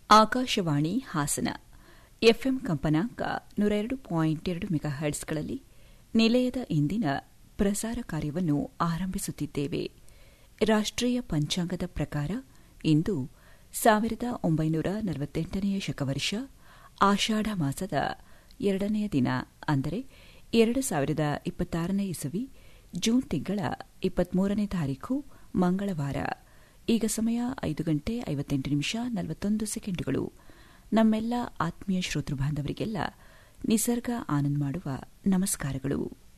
Akashvani Hassan FM ಕಂಪನಾಂಕ ನೂರ ಎರಡು ಪಾಯಿಂಟ್ ಎರಡು ಮೆಗಾ ಹರ್ಟ್ಸ್ಗಳಲ್ಲಿ ನಿಲಯದ ಇಂದಿನ ಪ್ರಸಾರ ಕಾರ್ಯವನ್ನು ಆರಂಭಿಸುತ್ತಿದ್ದೇವೆ ರಾಷ್ಟ್ರೀಯ ಪಂಚಾಂಗದ ಪ್ರಕಾರ ಇಂದು ಸಾವಿರದ ಒಂಬೈನೂರ ನಲವತ್ತೆಂಟನೆಯ ಶಕವರ್ಷ ಆಷಾಢ ಮಾಸದ ಎರಡನೆಯ ದಿನ ಅಂದರೆ ಎರಡು ಸಾವಿರದ ಇಪ್ಪತ್ತಾರನೇ ಇಸವಿ ಜೂನ್ ತಿಂಗಳ ಇಪ್ಪತ್ಮೂರನೇ ತಾರೀಖು ಮಂಗಳವಾರ ಈಗ ಸಮಯ ಐದು ಗಂಟೆ ಐವತ್ತೆಂಟು ನಿಮಿಷ ನಲವತ್ತೊಂದು ಸೆಕೆಂಡುಗಳು ನಮ್ಮೆಲ್ಲ ಆತ್ಮೀಯ ಶ್ರೋತೃ ಬಾಂಧವರಿಗೆಲ್ಲ ನಿಸರ್ಗ ಆನಂದ್ ಮಾಡುವ ನಮಸ್ಕಾರಗಳು